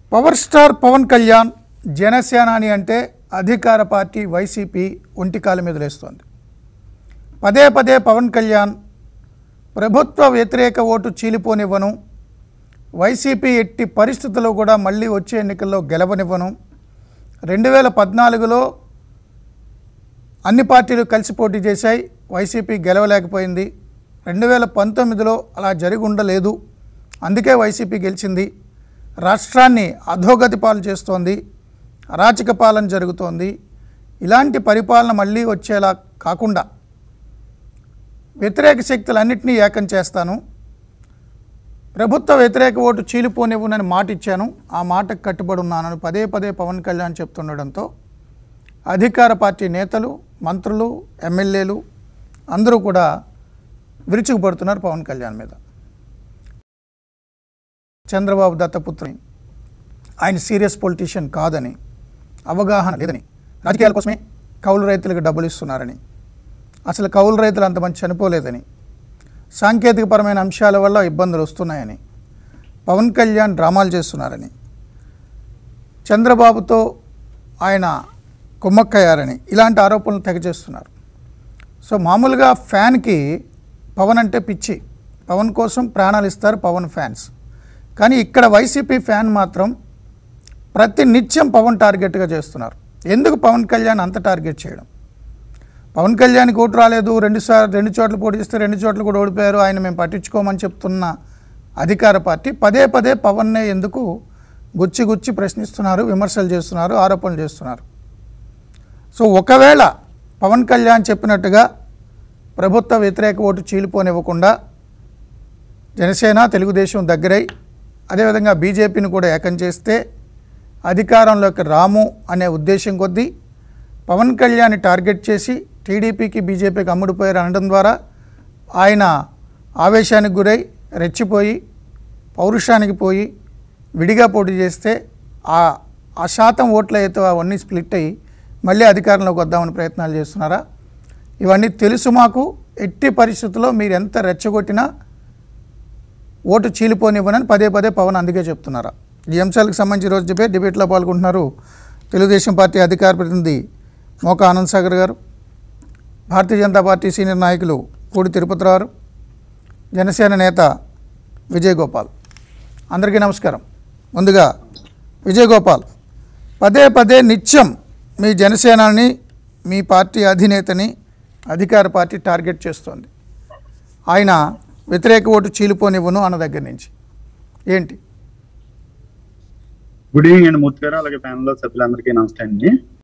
power star Pawan Kalyan జనసేనాని అంటే అధికార పార్టీ వైసీపీ ఒంటికాల మీద లేస్తోంది పదే పదే పవన్ కళ్యాణ్ ప్రభుత్వ వ్యతిరేక ఓటు చీలిపోనివ్వను వైసీపీ ఎట్టి పరిస్థితుల్లో కూడా మళ్ళీ వచ్చే ఎన్నికల్లో గెలవనివ్వను రెండు వేల పద్నాలుగులో అన్ని పార్టీలు కలిసి పోటీ చేశాయి వైసీపీ గెలవలేకపోయింది రెండు వేల పంతొమ్మిదిలో అలా జరిగి ఉండలేదు అందుకే వైసీపీ గెలిచింది రాష్ట్రాన్ని అధోగతి పాలు చేస్తోంది అరాచక పాలన జరుగుతోంది ఇలాంటి పరిపాలన మళ్ళీ వచ్చేలా కాకుండా వ్యతిరేక శక్తులన్నింటినీ ఏకం చేస్తాను ప్రభుత్వ వ్యతిరేక ఓటు చీలిపోనివ్వనని మాట ఇచ్చాను ఆ మాటకు కట్టుబడి ఉన్నానని పదే పదే పవన్ కళ్యాణ్ చెప్తుండడంతో అధికార పార్టీ నేతలు మంత్రులు ఎమ్మెల్యేలు అందరూ కూడా విరుచుకుపడుతున్నారు పవన్ కళ్యాణ్ మీద చంద్రబాబు దత్తపుత్రుని ఆయన సీరియస్ పొలిటీషియన్ కాదని అవగాహన లేదని రాజకీయాల కోసమే కౌలు రైతులకు డబ్బులు ఇస్తున్నారని అసలు కౌలు రైతులు అంతమంది చనిపోలేదని సాంకేతికపరమైన అంశాల వల్ల ఇబ్బందులు వస్తున్నాయని పవన్ కళ్యాణ్ డ్రామాలు చేస్తున్నారని చంద్రబాబుతో ఆయన కుమ్మక్కయ్యారని ఇలాంటి ఆరోపణలు తెగ చేస్తున్నారు సో మామూలుగా ఫ్యాన్కి పవన్ అంటే పిచ్చి పవన్ కోసం ప్రాణాలు ఇస్తారు పవన్ ఫ్యాన్స్ కానీ ఇక్కడ వైసీపీ ఫ్యాన్ మాత్రం ప్రతి నిత్యం పవన్ టార్గెట్గా చేస్తున్నారు ఎందుకు పవన్ కళ్యాణ్ అంత టార్గెట్ చేయడం పవన్ కళ్యాణ్కి ఓటు రాలేదు రెండు సార్ రెండు చోట్ల పోటీ చేస్తే రెండు చోట్ల కూడా ఓడిపోయారు ఆయన మేము పట్టించుకోమని చెప్తున్న అధికార పార్టీ పదే పదే పవన్నే ఎందుకు గుచ్చి గుచ్చి ప్రశ్నిస్తున్నారు విమర్శలు చేస్తున్నారు ఆరోపణలు చేస్తున్నారు సో ఒకవేళ పవన్ కళ్యాణ్ చెప్పినట్టుగా ప్రభుత్వ వ్యతిరేక ఓటు చీలిపోనివ్వకుండా జనసేన తెలుగుదేశం దగ్గరై అదేవిధంగా బీజేపీని కూడా ఏకం చేస్తే అధికారంలోకి రాము అనే ఉద్దేశం కొద్దీ పవన్ కళ్యాణ్ టార్గెట్ చేసి టీడీపీకి బీజేపీకి అమ్ముడుపోయారు అనడం ద్వారా ఆయన ఆవేశానికి గురై రెచ్చిపోయి పౌరుషానికి పోయి విడిగా పోటీ చేస్తే ఆ ఆ శాతం ఓట్ల అయితే అవన్నీ స్ప్లిట్ అయ్యి మళ్ళీ అధికారంలోకి వద్దామని ప్రయత్నాలు చేస్తున్నారా ఇవన్నీ తెలుసు మాకు ఎట్టి పరిస్థితుల్లో మీరు ఎంత రెచ్చగొట్టినా ఓటు చీలిపోనివ్వనని పదే పదే పవన్ అందుకే చెప్తున్నారా ఈ అంశాలకు సంబంధించి ఈరోజు డిబేట్ డిబేట్లో పాల్గొంటున్నారు తెలుగుదేశం పార్టీ అధికార ప్రతినిధి మోకా ఆనంద్ సాగర్ గారు భారతీయ జనతా పార్టీ సీనియర్ నాయకులు పూడి తిరుపతిరావు గారు, జనసేన నేత విజయ్ గోపాల్ అందరికీ నమస్కారం ముందుగా విజయ్ గోపాల్ పదే పదే నిత్యం మీ జనసేనాని మీ పార్టీ అధినేతని అధికార పార్టీ టార్గెట్ చేస్తోంది ఆయన వ్యతిరేక ఓటు చీలిపోనివ్వను అన్న దగ్గర నుంచి ఏంటి గుడ్ ఈవినింగ్ అండి మూర్తి గారు అలాగే ప్యానల్ లో సభ్యులందరికీ నమస్తే అండి